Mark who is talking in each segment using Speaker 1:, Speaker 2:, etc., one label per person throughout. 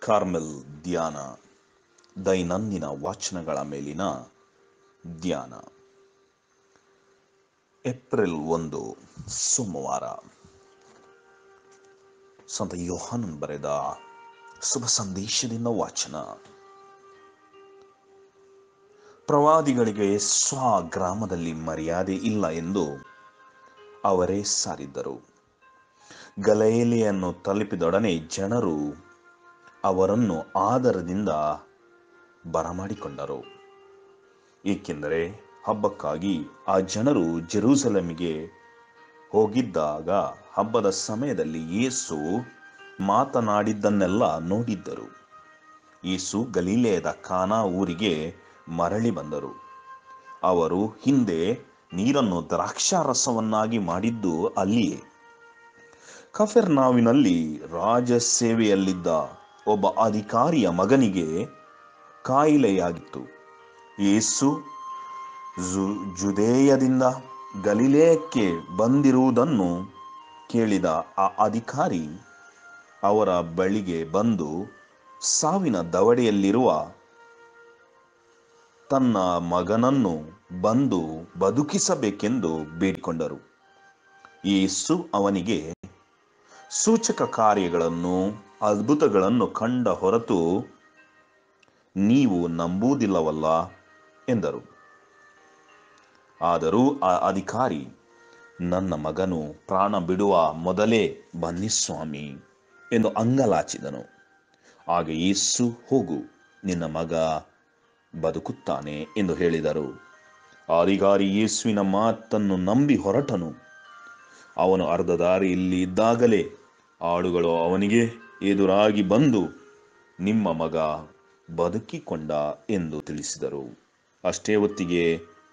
Speaker 1: Carmel ಧ್ಯಾನ ದೈನಂದಿನ ವಾಚನಗಳ ಮೇಲಿನ ಧ್ಯಾನ ಏಪ್ರಿಲ್ ಒಂದು ಸೋಮವಾರ ಸಂತ ಯೋಹಾನನ್ ಬರೆದ ಶುಭ ಸಂದೇಶದಿಂದ ವಾಚನ ಪ್ರವಾದಿಗಳಿಗೆ ಸ್ವಗ್ರಾಮದಲ್ಲಿ ಮರ್ಯಾದೆ ಇಲ್ಲ ಎಂದು ಅವರೇ ಸಾರಿದ್ದರು ಗಲೈಲಿಯನ್ನು ತಲುಪಿದೊಡನೆ ಜನರು ಅವರನ್ನು ಆದರದಿಂದ ಬರಮಾಡಿಕೊಂಡರು ಏಕೆಂದರೆ ಹಬ್ಬಕ್ಕಾಗಿ ಆ ಜನರು ಜೆರೂಸಲೆಮಿಗೆ ಹೋಗಿದ್ದಾಗ ಹಬ್ಬದ ಸಮಯದಲ್ಲಿ ಯೇಸು ಮಾತನಾಡಿದ್ದನ್ನೆಲ್ಲ ನೋಡಿದ್ದರು ಯೇಸು ಗಲೀಲೆಯದ ಕಾನಾ ಊರಿಗೆ ಮರಳಿ ಬಂದರು ಅವರು ಹಿಂದೆ ನೀರನ್ನು ದ್ರಾಕ್ಷಾರಸವನ್ನಾಗಿ ಮಾಡಿದ್ದು ಅಲ್ಲಿಯೇ ಕಫೆರ್ನಾವಿನಲ್ಲಿ ರಾಜ ಸೇವೆಯಲ್ಲಿದ್ದ ಒಬ್ಬ ಅಧಿಕಾರಿಯ ಮಗನಿಗೆ ಕಾಯಿಲೆಯಾಗಿತ್ತು ಯೇಸು ಜು- ಜುದೇಯದಿಂದ ಗಲಿಲೇಯಕ್ಕೆ ಬಂದಿರುವುದನ್ನು ಕೇಳಿದ ಆ ಅಧಿಕಾರಿ ಅವರ ಬಳಿಗೆ ಬಂದು ಸಾವಿನ ದವಡೆಯಲ್ಲಿರುವ ತನ್ನ ಮಗನನ್ನು ಬಂದು ಬದುಕಿಸಬೇಕೆಂದು ಬೇಡಿಕೊಂಡರು ಯೇಸು ಅವನಿಗೆ ಸೂಚಕ ಕಾರ್ಯಗಳನ್ನು ಅದ್ಭುತಗಳನ್ನು ಕಂಡ ಹೊರತು ನೀವು ನಂಬುವುದಿಲ್ಲವಲ್ಲ ಎಂದರು ಆದರೂ ಆ ಅಧಿಕಾರಿ ನನ್ನ ಮಗನು ಪ್ರಾಣ ಬಿಡುವ ಮೊದಲೇ ಬನ್ನಿ ಸ್ವಾಮಿ ಎಂದು ಅಂಗಲಾಚಿದನು ಆಗ ಯೇಸು ಹೋಗು ನಿನ್ನ ಮಗ ಬದುಕುತ್ತಾನೆ ಎಂದು ಹೇಳಿದರು ಆ ಅಧಿಕಾರಿ ಯೇಸುವಿನ ಮಾತನ್ನು ನಂಬಿ ಹೊರಟನು ಅವನು ಅರ್ಧ ದಾರಿಯಲ್ಲಿ ಇದ್ದಾಗಲೇ ಆಳುಗಳು ಅವನಿಗೆ ಎದುರಾಗಿ ಬಂದು ನಿಮ್ಮ ಮಗ ಬದುಕಿಕೊಂಡ ಎಂದು ತಿಳಿಸಿದರು ಅಷ್ಟೇ ಹೊತ್ತಿಗೆ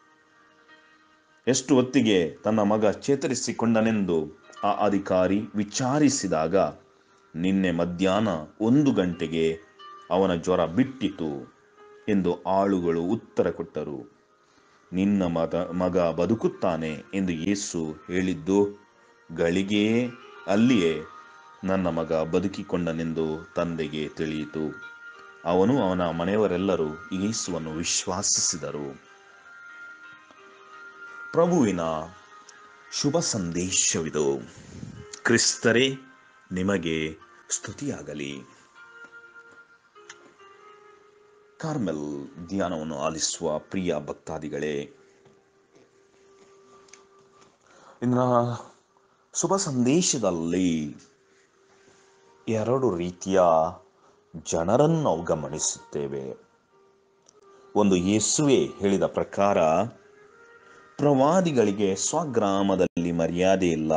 Speaker 1: ಎಷ್ಟು ಹೊತ್ತಿಗೆ ತನ್ನ ಮಗ ಚೇತರಿಸಿಕೊಂಡನೆಂದು ಆ ಅಧಿಕಾರಿ ವಿಚಾರಿಸಿದಾಗ ನಿನ್ನೆ ಮಧ್ಯಾಹ್ನ ಒಂದು ಗಂಟೆಗೆ ಅವನ ಜ್ವರ ಬಿಟ್ಟಿತು ಎಂದು ಆಳುಗಳು ಉತ್ತರ ಕೊಟ್ಟರು ನಿನ್ನ ಮಗ ಮಗ ಬದುಕುತ್ತಾನೆ ಎಂದು ಯೇಸು ಹೇಳಿದ್ದು ಗಳಿಗೆಯೇ ಅಲ್ಲಿಯೇ ನನ್ನ ಮಗ ಬದುಕಿಕೊಂಡನೆಂದು ತಂದೆಗೆ ತಿಳಿಯಿತು ಅವನು ಅವನ ಮನೆಯವರೆಲ್ಲರೂ ಯೇಸುವನ್ನು ವಿಶ್ವಾಸಿಸಿದರು ಪ್ರಭುವಿನ ಶುಭ ಸಂದೇಶವಿದು ಕ್ರಿಸ್ತರೇ ನಿಮಗೆ ಸ್ತುತಿಯಾಗಲಿ ಕಾರ್ಮೆಲ್ ಧ್ಯಾನವನ್ನು ಆಲಿಸುವ ಪ್ರಿಯ ಭಕ್ತಾದಿಗಳೇ ಇಂದಿನ ಶುಭ ಸಂದೇಶದಲ್ಲಿ ಎರಡು ರೀತಿಯ ಜನರನ್ನು ನಾವು ಗಮನಿಸುತ್ತೇವೆ ಒಂದು ಯೇಸುವೆ ಹೇಳಿದ ಪ್ರಕಾರ ಪ್ರವಾದಿಗಳಿಗೆ ಸ್ವಗ್ರಾಮದಲ್ಲಿ ಮರ್ಯಾದೆ ಇಲ್ಲ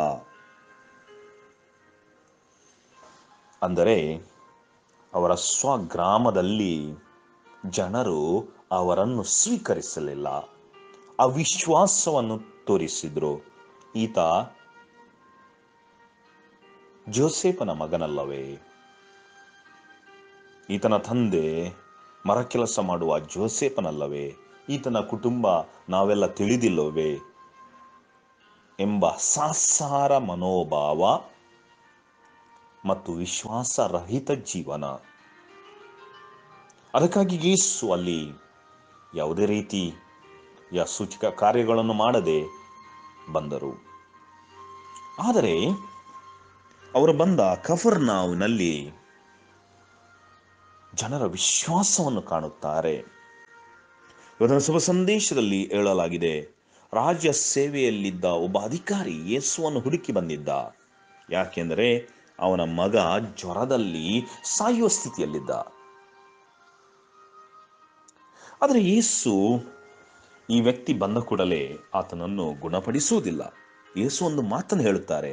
Speaker 1: ಅಂದರೆ ಅವರ ಸ್ವಗ್ರಾಮದಲ್ಲಿ ಜನರು ಅವರನ್ನು ಸ್ವೀಕರಿಸಲಿಲ್ಲ ಅವಿಶ್ವಾಸವನ್ನು ತೋರಿಸಿದ್ರು ಈತ ಜೋಸೇಫನ ಮಗನಲ್ಲವೇ ಈತನ ತಂದೆ ಮರ ಕೆಲಸ ಮಾಡುವ ಜೋಸೇಫನಲ್ಲವೇ ಈತನ ಕುಟುಂಬ ನಾವೆಲ್ಲ ತಿಳಿದಿಲ್ಲವೇ ಎಂಬ ಸಾಸಾರ ಮನೋಭಾವ ಮತ್ತು ವಿಶ್ವಾಸರಹಿತ ಜೀವನ ಅದಕ್ಕಾಗಿ ಯೇಸು ಅಲ್ಲಿ ಯಾವುದೇ ರೀತಿ ಯಾ ಸೂಚಕ ಕಾರ್ಯಗಳನ್ನು ಮಾಡದೆ ಬಂದರು ಆದರೆ ಅವರು ಬಂದ ಕಫರ್ನಾವ್ನಲ್ಲಿ ಜನರ ವಿಶ್ವಾಸವನ್ನು ಕಾಣುತ್ತಾರೆ ಇವರ ಶುಭ ಸಂದೇಶದಲ್ಲಿ ಹೇಳಲಾಗಿದೆ ರಾಜ್ಯ ಸೇವೆಯಲ್ಲಿದ್ದ ಒಬ್ಬ ಅಧಿಕಾರಿ ಯೇಸುವನ್ನು ಹುಡುಕಿ ಬಂದಿದ್ದ ಯಾಕೆಂದರೆ ಅವನ ಮಗ ಜ್ವರದಲ್ಲಿ ಸಾಯುವ ಸ್ಥಿತಿಯಲ್ಲಿದ್ದ ಆದರೆ ಯೇಸು ಈ ವ್ಯಕ್ತಿ ಬಂದ ಕೂಡಲೇ ಆತನನ್ನು ಗುಣಪಡಿಸುವುದಿಲ್ಲ ಯೇಸು ಒಂದು ಮಾತನ್ನು ಹೇಳುತ್ತಾರೆ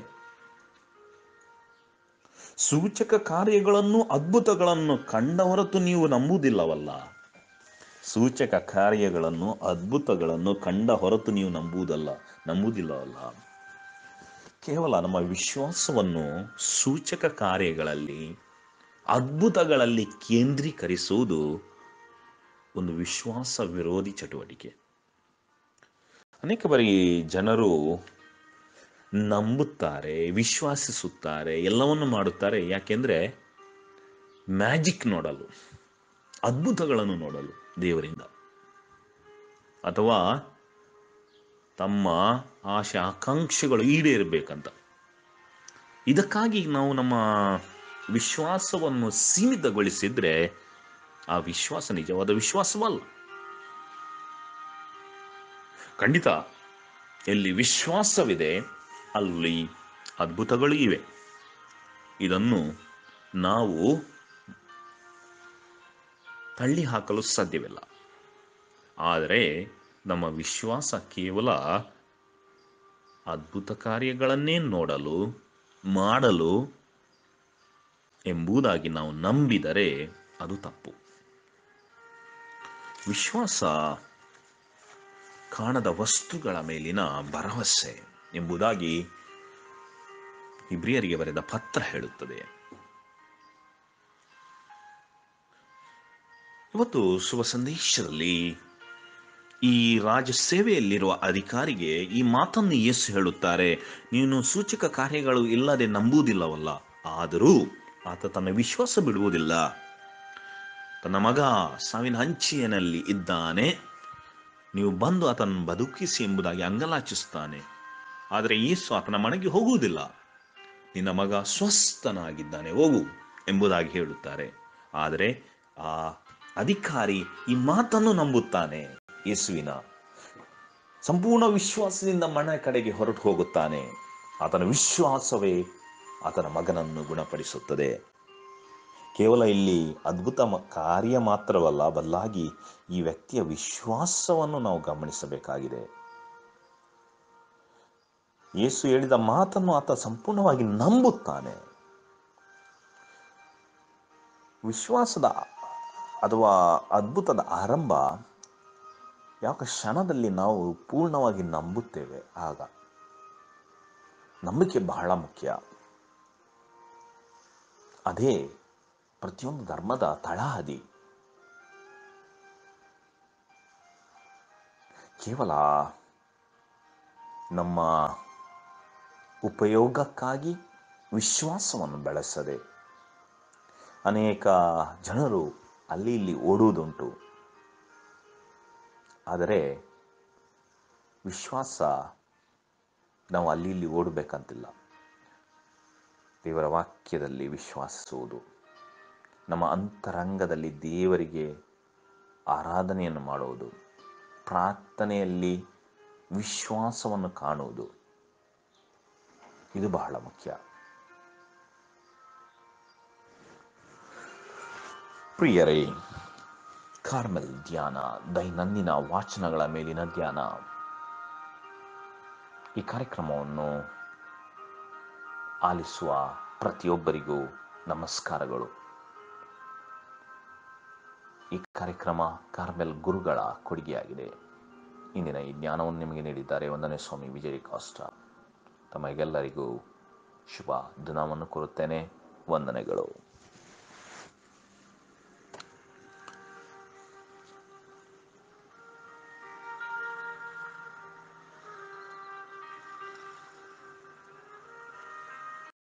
Speaker 1: ಸೂಚಕ ಕಾರ್ಯಗಳನ್ನು ಅದ್ಭುತಗಳನ್ನು ಕಂಡ ಹೊರತು ನೀವು ನಂಬುವುದಿಲ್ಲವಲ್ಲ ಸೂಚಕ ಕಾರ್ಯಗಳನ್ನು ಅದ್ಭುತಗಳನ್ನು ಕಂಡ ಹೊರತು ನೀವು ನಂಬುವುದಲ್ಲ ನಂಬುವುದಿಲ್ಲವಲ್ಲ ಕೇವಲ ನಮ್ಮ ವಿಶ್ವಾಸವನ್ನು ಸೂಚಕ ಕಾರ್ಯಗಳಲ್ಲಿ ಅದ್ಭುತಗಳಲ್ಲಿ ಕೇಂದ್ರೀಕರಿಸುವುದು ಒಂದು ವಿಶ್ವಾಸ ವಿರೋಧಿ ಚಟುವಟಿಕೆ ಅನೇಕ ಬಾರಿ ಜನರು ನಂಬುತ್ತಾರೆ ವಿಶ್ವಾಸಿಸುತ್ತಾರೆ ಎಲ್ಲವನ್ನು ಮಾಡುತ್ತಾರೆ ಯಾಕೆಂದರೆ ಮ್ಯಾಜಿಕ್ ನೋಡಲು ಅದ್ಭುತಗಳನ್ನು ನೋಡಲು ದೇವರಿಂದ ಅಥವಾ ತಮ್ಮ ಆಶೆ ಆಕಾಂಕ್ಷೆಗಳು ಈಡೇರಬೇಕಂತ ಇದಕ್ಕಾಗಿ ನಾವು ನಮ್ಮ ವಿಶ್ವಾಸವನ್ನು ಸೀಮಿತಗೊಳಿಸಿದ್ರೆ ಆ ವಿಶ್ವಾಸ ನಿಜವಾದ ವಿಶ್ವಾಸವಲ್ಲ ಖಂಡಿತ ಎಲ್ಲಿ ವಿಶ್ವಾಸವಿದೆ ಅಲ್ಲಿ ಅದ್ಭುತಗಳು ಇವೆ ಇದನ್ನು ನಾವು ತಳ್ಳಿ ಹಾಕಲು ಸಾಧ್ಯವಿಲ್ಲ ಆದರೆ ನಮ್ಮ ವಿಶ್ವಾಸ ಕೇವಲ ಅದ್ಭುತ ಕಾರ್ಯಗಳನ್ನೇ ನೋಡಲು ಮಾಡಲು ಎಂಬುದಾಗಿ ನಾವು ನಂಬಿದರೆ ಅದು ತಪ್ಪು ವಿಶ್ವಾಸ ಕಾಣದ ವಸ್ತುಗಳ ಮೇಲಿನ ಭರವಸೆ ಎಂಬುದಾಗಿ ಇಬ್ರಿಯರಿಗೆ ಬರೆದ ಪತ್ರ ಹೇಳುತ್ತದೆ ಇವತ್ತು ಶುಭ ಸಂದೇಶದಲ್ಲಿ ಈ ರಾಜ ಸೇವೆಯಲ್ಲಿರುವ ಅಧಿಕಾರಿಗೆ ಈ ಮಾತನ್ನು ಯೇಸು ಹೇಳುತ್ತಾರೆ ನೀನು ಸೂಚಕ ಕಾರ್ಯಗಳು ಇಲ್ಲದೆ ನಂಬುವುದಿಲ್ಲವಲ್ಲ ಆದರೂ ಆತ ತನ್ನ ವಿಶ್ವಾಸ ಬಿಡುವುದಿಲ್ಲ ತನ್ನ ಮಗ ಸಾವಿನ ಹಂಚಿನಲ್ಲಿ ಇದ್ದಾನೆ ನೀವು ಬಂದು ಆತನ ಬದುಕಿಸಿ ಎಂಬುದಾಗಿ ಅಂಗಲಾಚಿಸುತ್ತಾನೆ ಆದರೆ ಯೇಸು ಆತನ ಮನೆಗೆ ಹೋಗುವುದಿಲ್ಲ ನಿನ್ನ ಮಗ ಸ್ವಸ್ಥನಾಗಿದ್ದಾನೆ ಹೋಗು ಎಂಬುದಾಗಿ ಹೇಳುತ್ತಾರೆ ಆದರೆ ಆ ಅಧಿಕಾರಿ ಈ ಮಾತನ್ನು ನಂಬುತ್ತಾನೆ ಯೇಸುವಿನ ಸಂಪೂರ್ಣ ವಿಶ್ವಾಸದಿಂದ ಮನೆ ಕಡೆಗೆ ಹೊರಟು ಹೋಗುತ್ತಾನೆ ಆತನ ವಿಶ್ವಾಸವೇ ಆತನ ಮಗನನ್ನು ಗುಣಪಡಿಸುತ್ತದೆ ಕೇವಲ ಇಲ್ಲಿ ಅದ್ಭುತ ಮ- ಕಾರ್ಯ ಮಾತ್ರವಲ್ಲ ಬದಲಾಗಿ ಈ ವ್ಯಕ್ತಿಯ ವಿಶ್ವಾಸವನ್ನು ನಾವು ಗಮನಿಸಬೇಕಾಗಿದೆ ಯೇಸು ಹೇಳಿದ ಮಾತನ್ನು ಆತ ಸಂಪೂರ್ಣವಾಗಿ ನಂಬುತ್ತಾನೆ ವಿಶ್ವಾಸದ ಅಥವಾ ಅದ್ಭುತದ ಆರಂಭ ಯಾವ ಕ್ಷಣದಲ್ಲಿ ನಾವು ಪೂರ್ಣವಾಗಿ ನಂಬುತ್ತೇವೆ ಆಗ ನಂಬಿಕೆ ಬಹಳ ಮುಖ್ಯ ಅದೇ ಪ್ರತಿಯೊಂದು ಧರ್ಮದ ತಳಹದಿ ಕೇವಲ ನಮ್ಮ ಉಪಯೋಗಕ್ಕಾಗಿ ವಿಶ್ವಾಸವನ್ನು ಬೆಳೆಸದೆ ಅನೇಕ ಜನರು ಅಲ್ಲಿ ಇಲ್ಲಿ ಓಡುವುದುಂಟು ಆದರೆ ವಿಶ್ವಾಸ ನಾವು ಅಲ್ಲಿ ಇಲ್ಲಿ ಓಡಬೇಕಂತಿಲ್ಲ ದೇವರ ವಾಕ್ಯದಲ್ಲಿ ವಿಶ್ವಾಸಿಸುವುದು ನಮ್ಮ ಅಂತರಂಗದಲ್ಲಿ ದೇವರಿಗೆ ಆರಾಧನೆಯನ್ನು ಮಾಡುವುದು ಪ್ರಾರ್ಥನೆಯಲ್ಲಿ ವಿಶ್ವಾಸವನ್ನು ಕಾಣುವುದು ಇದು ಬಹಳ ಮುಖ್ಯ ಪ್ರಿಯರೇ ಕಾರ್ಮೆಲ್ ಧ್ಯಾನ ದೈನಂದಿನ ವಾಚನಗಳ ಮೇಲಿನ ಧ್ಯಾನ ಈ ಕಾರ್ಯಕ್ರಮವನ್ನು ಆಲಿಸುವ ಪ್ರತಿಯೊಬ್ಬರಿಗೂ ನಮಸ್ಕಾರಗಳು ಈ ಕಾರ್ಯಕ್ರಮ ಕಾರ್ಮೆಲ್ ಗುರುಗಳ ಕೊಡುಗೆಯಾಗಿದೆ ಇಂದಿನ ಈ ಜ್ಞಾನವನ್ನು ನಿಮಗೆ ನೀಡಿದ್ದಾರೆ ಒಂದನೇ ಸ್ವಾಮಿ ವಿಜಯ ಕಾಷ್ಟ ತಮಗೆಲ್ಲರಿಗೂ ಶುಭ ದಿನವನ್ನು ಕೋರುತ್ತೇನೆ ವಂದನೆಗಳು